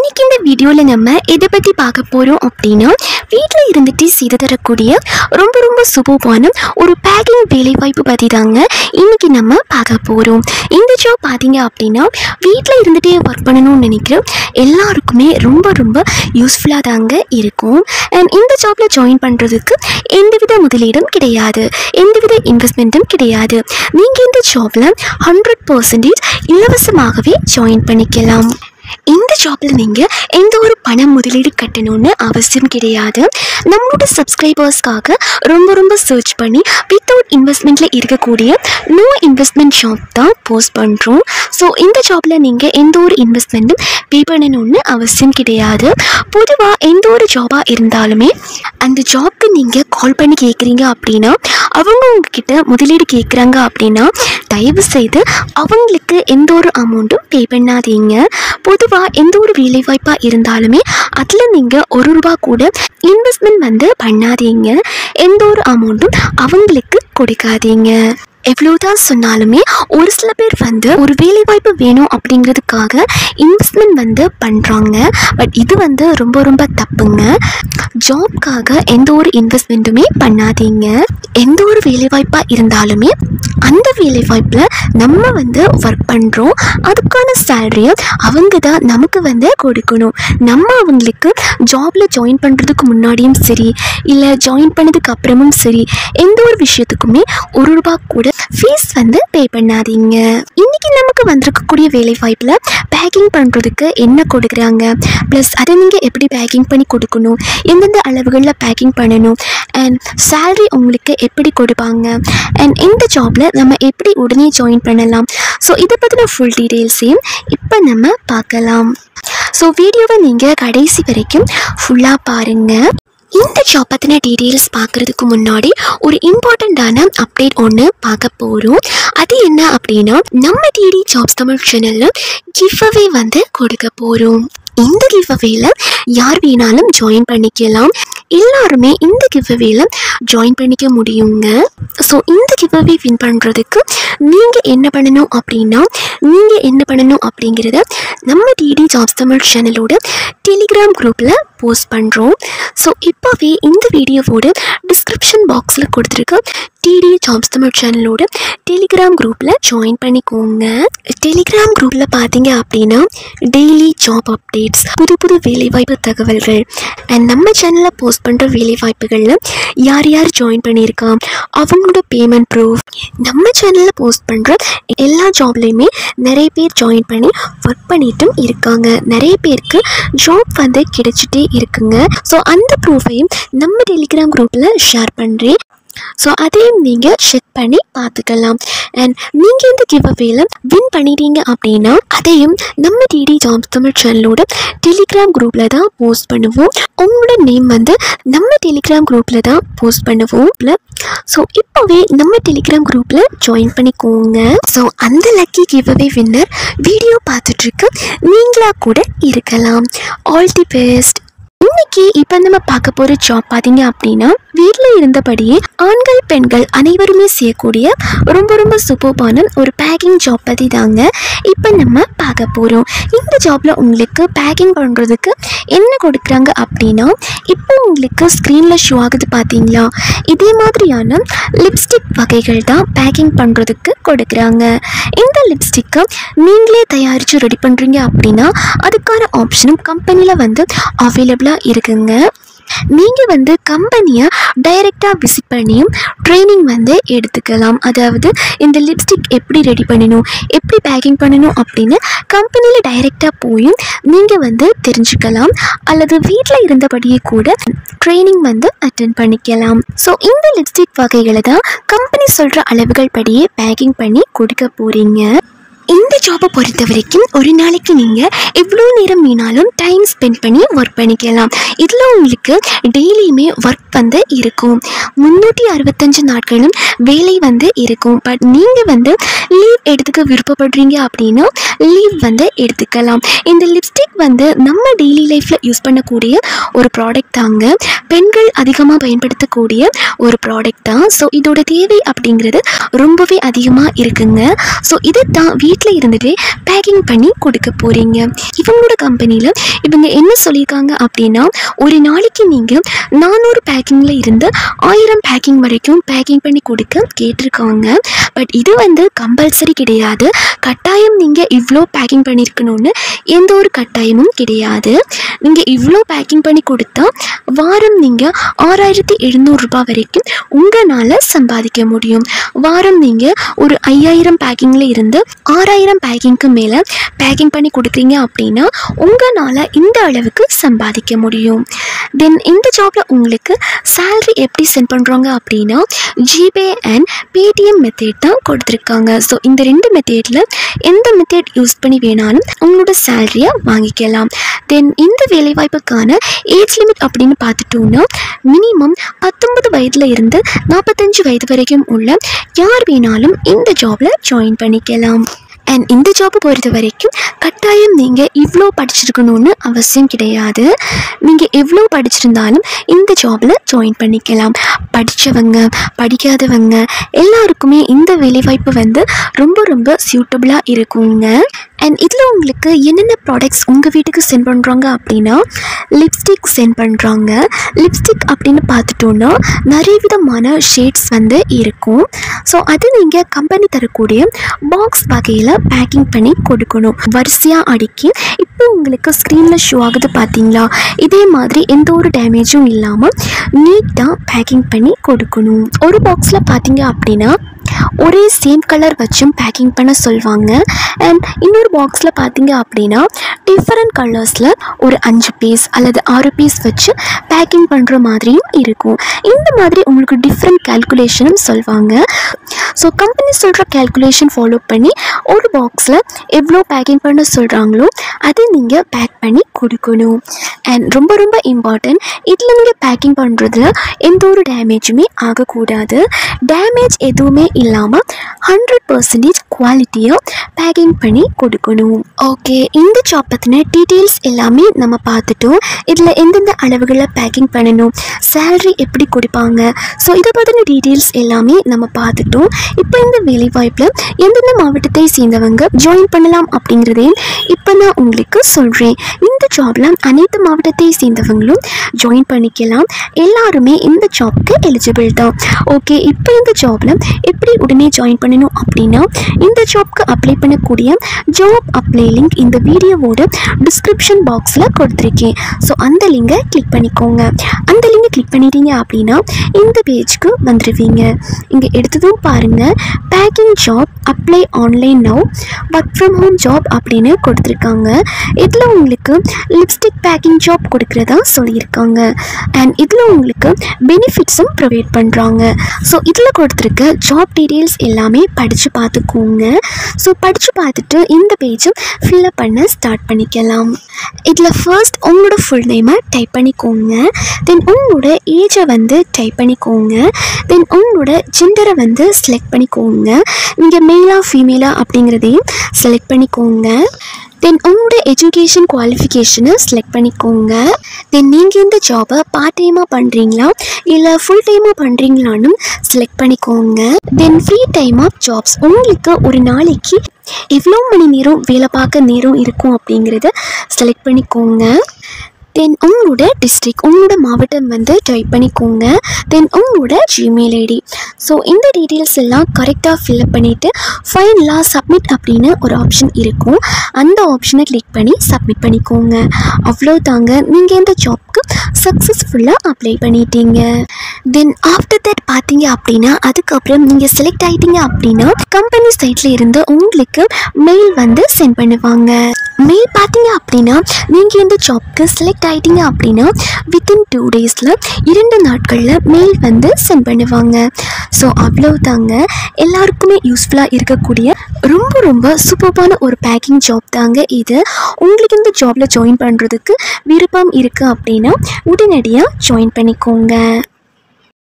இன்னைக்கு இந்த வீடியோவில் நம்ம எதை பற்றி பார்க்க போகிறோம் அப்படின்னா வீட்டில் இருந்துட்டு செய்து தரக்கூடிய ரொம்ப ரொம்ப சுபமான ஒரு பேக்கிங் வேலைவாய்ப்பு பற்றி தாங்க இன்னைக்கு நம்ம பார்க்க போகிறோம் இந்த ஜாப் பார்த்தீங்க அப்படின்னா வீட்டில் இருந்துகிட்டே ஒர்க் பண்ணணும்னு நினைக்கிற எல்லாருக்குமே ரொம்ப ரொம்ப யூஸ்ஃபுல்லாக தாங்க இருக்கும் அண்ட் இந்த ஜாப்பில் ஜாயின் பண்ணுறதுக்கு எந்தவித முதலீடும் கிடையாது எந்தவித இன்வெஸ்ட்மெண்ட்டும் கிடையாது நீங்கள் இந்த ஜாப்பில் ஹண்ட்ரட் பர்சன்டேஜ் இலவசமாகவே ஜாயின் பண்ணிக்கலாம் இந்த ஜாப்பில் நீங்கள் எந்த ஒரு பண முதலீடு கட்டணும்னு அவசியம் கிடையாது நம்மளோட சப்ஸ்கிரைபர்ஸ்க்காக ரொம்ப ரொம்ப சர்ச் பண்ணி வித்தவுட் இன்வெஸ்ட்மெண்ட்டில் இருக்கக்கூடிய நோ இன்வெஸ்ட்மெண்ட் ஜாப் தான் போஸ்ட் பண்ணுறோம் ஸோ இந்த ஜாப்பில் நீங்கள் எந்த ஒரு இன்வெஸ்ட்மெண்ட்டும் பே பண்ணணும்னு அவசியம் கிடையாது பொதுவாக எந்த ஒரு ஜாபாக இருந்தாலுமே அந்த ஜாப்க்கு நீங்கள் கால் பண்ணி கேட்குறீங்க அப்படின்னா அவங்க உங்ககிட்ட முதலீடு கேட்குறாங்க அப்படின்னா தயவு செய்து அவங்களுக்கு எந்த ஒரு அமௌண்ட்டும் பே பண்ணாதீங்க பொதுவாக எந்த ஒரு வேலைவாய்ப்பாக இருந்தாலுமே அதில் நீங்கள் ஒரு ரூபா கூட இன்வெஸ்ட்மெண்ட் வந்து பண்ணாதீங்க எந்த ஒரு அமௌண்ட்டும் அவங்களுக்கு கொடுக்காதீங்க எவ்வளோதான் சொன்னாலுமே ஒரு சில பேர் வந்து ஒரு வேலைவாய்ப்பு வேணும் அப்படிங்கிறதுக்காக இன்வெஸ்ட்மெண்ட் வந்து பண்ணுறாங்க பட் இது வந்து ரொம்ப ரொம்ப தப்புங்க ஜாப்க்காக எந்த ஒரு இன்வெஸ்ட்மெண்ட்டுமே பண்ணாதீங்க எந்த ஒரு வேலைவாய்ப்பாக இருந்தாலுமே அந்த வேலைவாய்ப்பில் நம்ம வந்து ஒர்க் பண்ணுறோம் அதுக்கான சேலரியை அவங்க தான் நமக்கு வந்து கொடுக்கணும் நம்ம அவங்களுக்கு ஜாபில் ஜாயின் பண்ணுறதுக்கு முன்னாடியும் சரி இல்லை ஜாயின் பண்ணதுக்கு அப்புறமும் சரி எந்த ஒரு விஷயத்துக்குமே ஒரு ரூபா கூட ஃபீஸ் வந்து பே பண்ணாதீங்க இன்னைக்கு நமக்கு வந்திருக்கக்கூடிய வேலை வாய்ப்பில் பேக்கிங் பண்ணுறதுக்கு என்ன கொடுக்குறாங்க ப்ளஸ் அதை நீங்கள் எப்படி பேக்கிங் பண்ணி கொடுக்கணும் எந்தெந்த அளவுகளில் பேக்கிங் பண்ணணும் அண்ட் salary உங்களுக்கு எப்படி கொடுப்பாங்க அண்ட் இந்த ஜாபில் நம்ம எப்படி உடனே ஜாயின் பண்ணலாம் ஸோ இதை பற்றின ஃபுல் டீட்டெயில்ஸையும் இப்போ நம்ம பார்க்கலாம் ஸோ வீடியோவை நீங்கள் கடைசி வரைக்கும் ஃபுல்லாக பாருங்கள் இந்த ஜாப் பற்றின டீட்டெயில்ஸ் பார்க்குறதுக்கு முன்னாடி ஒரு இம்பார்ட்டண்ட்டான அப்டேட் ஒன்று பார்க்க போகிறோம் அது என்ன அப்படின்னா நம்ம டிடி ஜாப்ஸ் தமிழ் சேனலில் கிஃப்அவே வந்து கொடுக்க போகிறோம் இந்த கிவ்அவேல யார் வேணாலும் ஜாயின் பண்ணிக்கலாம் எல்லாருமே இந்த கிவ்அவேல ஜாயின் பண்ணிக்க முடியுங்க ஸோ இந்த கிவ்அவே வின் பண்ணுறதுக்கு நீங்கள் என்ன பண்ணணும் அப்படின்னா நீங்கள் என்ன பண்ணணும் அப்படிங்கிறத நம்ம டிடி ஜாப்ஸ் தமிழ் சேனலோட டெலிகிராம் குரூப்பில் போஸ்ட் பண்ணுறோம் ஸோ இப்போவே இந்த வீடியோவோட டிஸ்கிரிப்ஷன் பாக்ஸில் கொடுத்துருக்க டிடி ஜாப்ஸ் தமிழ் சேனலோட டெலிகிராம் குரூப்பில் ஜாயின் பண்ணிக்கோங்க டெலிகிராம் குரூப்பில் பார்த்தீங்க அப்படின்னா டெய்லி ஜாப் அப்டேட்ஸ் புது புது வேலைவாய்ப்பு தகவல்கள் அண்ட் நம்ம சேனலில் போஸ்ட் பண்ணுற வேலைவாய்ப்புகளில் யார் யார் ஜாயின் பண்ணியிருக்கான் அவங்களோட பேமெண்ட் ப்ரூஃப் நம்ம சேனலில் போஸ்ட் பண்ணுற எல்லா ஜாப்லேயுமே நிறைய பேர் ஜாயின் பண்ணி ஒர்க் பண்ணிட்டும் இருக்காங்க நிறைய பேருக்கு ஜாப் வந்து கிடைச்சிட்டே இருக்குங்க ஸோ அந்த ப்ரூஃபையும் நம்ம டெலிகிராம் குரூப்பில் ஷேர் பண்ணுறேன் ஸோ அதையும் நீங்கள் செக் பண்ணி பார்த்துக்கலாம் அண்ட் நீங்கள் இந்த கிவ் அவேல வின் பண்ணிட்டீங்க அப்படின்னா அதையும் நம்ம டிடி ஜாப்ஸ் தமிழ் சேனலோட டெலிகிராம் குரூப்பில் தான் போஸ்ட் பண்ணுவோம் உங்களோட நேம் வந்து நம்ம டெலிகிராம் குரூப்பில் தான் போஸ்ட் பண்ணுவோம் ஸோ இப்போவே நம்ம டெலிகிராம் குரூப்பில் ஜாயின் பண்ணிக்கோங்க ஸோ அந்த lucky give away winner video பார்த்துட்ருக்கு நீங்களாக கூட இருக்கலாம் ஆல் தி பெஸ்ட் இன்னைக்கு இப்போ நம்ம பார்க்க போகிற ஜாப் பார்த்தீங்க அப்படின்னா வீட்டில் இருந்தபடியே ஆண்கள் பெண்கள் அனைவருமே செய்யக்கூடிய ரொம்ப ரொம்ப சூப்பர்பான ஒரு பேக்கிங் ஜாப் பற்றி தாங்க இப்போ நம்ம பார்க்க போகிறோம் இந்த ஜாப்பில் உங்களுக்கு பேக்கிங் பண்ணுறதுக்கு என்ன கொடுக்குறாங்க அப்படின்னா இப்போ உங்களுக்கு ஸ்க்ரீனில் ஷோ ஆகுது பார்த்தீங்களா இதே மாதிரியான லிப்ஸ்டிக் வகைகள் தான் பேக்கிங் பண்ணுறதுக்கு கொடுக்குறாங்க இந்த லிப்ஸ்டிக்கை நீங்களே தயாரித்து ரெடி பண்ணுறீங்க அப்படின்னா அதுக்கான ஆப்ஷனும் கம்பெனியில் வந்து அவைலபிளாக இருக்குங்க நீங்கள் வந்து கம்பெனியை டைரெக்டாக விசிட் பண்ணியும் ட்ரைனிங் வந்து எடுத்துக்கலாம் அதாவது இந்த லிப்ஸ்டிக் எப்படி ரெடி பண்ணணும் எப்படி பேக்கிங் பண்ணணும் அப்படின்னு கம்பெனியில் டைரெக்டாக போயும் நீங்கள் வந்து தெரிஞ்சுக்கலாம் அல்லது வீட்டில் இருந்தபடியே கூட ட்ரைனிங் வந்து அட்டன் பண்ணிக்கலாம் ஸோ இந்த லிப்ஸ்டிக் வகைகளை தான் கம்பெனி சொல்கிற அளவுகள் படியே பேக்கிங் பண்ணி கொடுக்க போகிறீங்க இந்த ஜாபை பொறுத்த வரைக்கும் ஒரு நாளைக்கு நீங்கள் எவ்வளோ நேரம் வேணாலும் டைம் ஸ்பெண்ட் பண்ணி ஒர்க் பண்ணிக்கலாம் இதில் உங்களுக்கு டெய்லியுமே ஒர்க் வந்து இருக்கும் முந்நூற்றி அறுபத்தஞ்சு நாட்களும் வேலை வந்து இருக்கும் பட் நீங்கள் வந்து லீவ் எடுத்துக்க விருப்பப்படுறீங்க அப்படின்னா லீவ் வந்து எடுத்துக்கலாம் இந்த லிப்ஸ்டிக் வந்து நம்ம டெய்லி லைஃப்பில் யூஸ் பண்ணக்கூடிய ஒரு ப்ராடக்ட் தாங்க பெண்கள் அதிகமாக பயன்படுத்தக்கூடிய ஒரு ப்ராடக்ட் தான் ஸோ இதோட தேவை அப்படிங்கிறது ரொம்பவே அதிகமாக இருக்குங்க ஸோ இதை தான் வீட்டில் இருந்துட்டு பேக்கிங் பண்ணி கொடுக்க போகிறீங்க இவங்களோட கம்பெனியில் இவங்க என்ன சொல்லியிருக்காங்க அப்படின்னா ஒரு நாளைக்கு நீங்கள் நானூறு பேக்கிங்கில் இருந்து ஆயிரம் பேக்கிங் வரைக்கும் பேக்கிங் பண்ணி கொடுக்க கேட்டிருக்காங்க பட் இது வந்து கம்பல்சரி கிடையாது கட்டாயம் நீங்கள் இவ்வளோ பேக்கிங் பண்ணியிருக்கணும்னு எந்த ஒரு கட்டாயமும் கிடையாது நீங்கள் இவ்வளோ பேக்கிங் பண்ணி கொடுத்தா வாரம் நீங்கள் ஆறாயிரத்தி எழுநூறுபா வரைக்கும் உங்களால் சம்பாதிக்க முடியும் வாரம் நீங்கள் ஒரு ஐயாயிரம் பேக்கிங்கில் இருந்து ஆறாயிரம் பேக்கிங்க்கு மேலே பேக்கிங் பண்ணி கொடுக்குறீங்க அப்படின்னா உங்களால் இந்த அளவுக்கு சம்பாதிக்க முடியும் தென் இந்த ஜாபில் உங்களுக்கு salary எப்படி சென்ட் பண்ணுறாங்க அப்படின்னா ஜிபே அண்ட் பேடிஎம் மெத்தட் தான் கொடுத்துருக்காங்க ஸோ இந்த ரெண்டு மெத்தேடில் எந்த மெத்தட் யூஸ் பண்ணி வேணாலும் உங்களோட சேலரியை வாங்கிக்கலாம் தென் இந்த வேலைவாய்ப்புக்கான ஏஜ் லிமிட் அப்படின்னு பார்த்துட்டோம்னா மினிமம் பத்தொன்பது வயதில் இருந்து நாற்பத்தஞ்சு வயது வரைக்கும் உள்ள யார் வேணாலும் இந்த ஜாபில் ஜாயின் பண்ணிக்கலாம் அண்ட் இந்த ஜாப்பை பொறுத்த வரைக்கும் கட்டாயம் நீங்கள் இவ்வளோ படிச்சிருக்கணும்னு அவசியம் கிடையாது நீங்கள் எவ்வளோ படிச்சிருந்தாலும் இந்த ஜாபில் ஜாயின் பண்ணிக்கலாம் படித்தவங்க படிக்காதவங்க எல்லாருக்குமே இந்த வேலைவாய்ப்பு வந்து ரொம்ப ரொம்ப சூட்டபுளாக இருக்குங்க அண்ட் இதில் உங்களுக்கு என்னென்ன ப்ராடக்ட்ஸ் உங்கள் வீட்டுக்கு சென்ட் பண்ணுறாங்க அப்படின்னா லிப்ஸ்டிக் சென்ட் பண்ணுறாங்க லிப்ஸ்டிக் அப்படின்னு பார்த்துட்டோன்னா நிறைய விதமான ஷேட்ஸ் வந்து இருக்கும் ஸோ அது நீங்கள் கம்பெனி தரக்கூடிய பாக்ஸ் வகையில் பேக்கிங் பண்ணி கொடுக்கணும் வரிசையாக அடுக்கி இப்போ உங்களுக்கு ஸ்க்ரீனில் ஷோ ஆகுது பார்த்தீங்களா இதே மாதிரி எந்த ஒரு டேமேஜும் இல்லாமல் நீட்டாக பேக்கிங் பண்ணி கொடுக்கணும் ஒரு பாக்ஸில் பார்த்தீங்க அப்படின்னா ஒரே சேம் கலர் வச்சும் பேக்கிங் பண்ண சொல்லுவாங்க அண்ட் இன்னொரு பாக்ஸில் பார்த்தீங்க அப்படின்னா டிஃப்ரெண்ட் கலர்ஸில் ஒரு அஞ்சு பீஸ் அல்லது ஆறு பீஸ் வச்சு பேக்கிங் பண்ணுற மாதிரியும் இருக்கும் இந்த மாதிரி உங்களுக்கு டிஃப்ரெண்ட் கேல்குலேஷனும் சொல்லுவாங்க ஸோ கம்பெனி சொல்கிற கேல்குலேஷன் ஃபாலோ பண்ணி ஒரு பாக்ஸில் எவ்வளோ பேக்கிங் பண்ண சொல்கிறாங்களோ அதை நீங்கள் பேக் பண்ணி கொடுக்கணும் அண்ட் ரொம்ப ரொம்ப இம்பார்ட்டன்ட் இதில் நீங்கள் பேக்கிங் பண்ணுறதுல எந்த ஒரு டேமேஜுமே ஆகக்கூடாது டேமேஜ் எதுவுமே இல்லாமல் ஹண்ட்ரட் பர்சன்டேஜ் குவாலிட்டியாக பேக்கிங் பண்ணி கொடுக்கணும் ஓகே இந்த ஜாப் பற்றின டீட்டெயில்ஸ் எல்லாமே நம்ம பார்த்துட்டோம் இதில் எந்தெந்த அளவுகளில் பேக்கிங் பண்ணணும் சேலரி எப்படி கொடுப்பாங்க ஸோ இதை பற்றின டீட்டெயில்ஸ் எல்லாமே நம்ம பார்த்துட்டோம் இப்போ இந்த வேலைவாய்ப்பில் எந்தெந்த மாவட்டத்தை சேர்ந்தவங்க ஜாயின் பண்ணலாம் அப்படிங்கிறதையும் இப்போ நான் உங்களுக்கு சொல்கிறேன் இந்த ஜாபில் அனைத்து மாவட்டத்தை சேர்ந்தவங்களும் ஜாயின் பண்ணிக்கலாம் எல்லாருமே இந்த ஜாப்க்கு எலிஜிபிள் தான் ஓகே இப்போ இந்த ஜாபில் எப்படி உடனே ஜாயின் பண்ணணும் அப்படின்னா இந்த ஜாப்க்கு அப்ளை பண்ணக்கூடிய ஜாப் அப்ளை லிங்க் இந்த வீடியோவோட டிஸ்கிரிப்ஷன் பாக்ஸில் கொடுத்துருக்கேன் ஸோ அந்த லிங்கை கிளிக் பண்ணிக்கோங்க அந்த லிங்கை கிளிக் பண்ணிட்டீங்க அப்படின்னா இந்த பேஜ்க்கு வந்துடுவீங்க இங்கே எடுத்ததும் பாருங்கள் packing job apply online now work from home job அப்படின்னு கொடுத்துருக்காங்க இதில் உங்களுக்கு லிப்ஸ்டிக் பேக்கிங் ஜாப் கொடுக்குறதா சொல்லியிருக்காங்க அண்ட் இதில் உங்களுக்கு பெனிஃபிட்ஸும் ப்ரொவைட் பண்ணுறாங்க ஸோ இதில் கொடுத்துருக்க ஜாப் டீட்டெயில்ஸ் எல்லாமே படித்து பார்த்துக்கோங்க ஸோ படித்து பார்த்துட்டு இந்த பேஜை ஃபில்அப் பண்ண ஸ்டார்ட் பண்ணிக்கலாம் இதில் ஃபர்ஸ்ட் உங்களோட ஃபுல் நேமை டைப் பண்ணிக்கோங்க தென் உங்களோட ஏஜை வந்து டைப் பண்ணிக்கோங்க தென் உங்களோட ஜெண்டரை வந்து செலக்ட் பண்ணிக்கோங்க நீங்கள் மேலா ஃபீமேலா அப்படிங்கிறதையும் செலக்ட் பண்ணிக்கோங்க தென் உங்களோட எஜுகேஷன் குவாலிஃபிகேஷனை செலக்ட் பண்ணிக்கோங்க தென் நீங்கள் இந்த ஜாபை பார்ட் டைமாக பண்ணுறீங்களா இல்லை ஃபுல் டைமாக பண்ணுறீங்களான்னு செலக்ட் பண்ணிக்கோங்க then free time off jobs உங்களுக்கு ஒரு நாளைக்கு எவ்வளோ மணி நேரம் வேலை பார்க்க நேரம் இருக்கும் அப்படிங்கிறத செலக்ட் பண்ணிக்கோங்க தென் உங்களோட டிஸ்ட்ரிக் உங்களோட மாவட்டம் வந்து டைப் பண்ணிக்கோங்க தென் உங்களோட ஜிமெயில் ஐடி ஸோ இந்த டீட்டெயில்ஸ் எல்லாம் கரெக்டாக ஃபில்அப் பண்ணிவிட்டு ஃபைனலாக சப்மிட் அப்படின்னு ஒரு ஆப்ஷன் இருக்கும் அந்த ஆப்ஷனை கிளிக் பண்ணி சப்மிட் பண்ணிக்கோங்க அவ்வளோ தாங்க நீங்கள் இந்த ஜாப்க்கு சக்ஸஸ்ஃபுல்லாக அப்ளை பண்ணிட்டீங்க தென் ஆஃப்டர் தட் பார்த்தீங்க அப்படின்னா அதுக்கப்புறம் நீங்கள் செலக்ட் ஆகிட்டீங்க அப்படின்னா கம்பெனி சைட்டில் இருந்து உங்களுக்கு மெயில் வந்து சென்ட் பண்ணுவாங்க மெயில் பார்த்தீங்க அப்படின்னா நீங்கள் இந்த ஜாப்க்கு செலக்ட் ஆகிட்டீங்க அப்படின்னா வித்தின் டூ டேஸில் இரண்டு நாட்களில் மெயில் வந்து சென்ட் பண்ணுவாங்க ஸோ அவ்வளோ தாங்க எல்லாருக்குமே யூஸ்ஃபுல்லாக இருக்கக்கூடிய ரொம்ப ரொம்ப சூப்பர்பான ஒரு பேக்கிங் ஜாப் தாங்க இது உங்களுக்கு இந்த ஜாபில் ஜாயின் பண்ணுறதுக்கு விருப்பம் இருக்குது அப்படின்னா உடனடியாக ஜாயின் பண்ணிக்கோங்க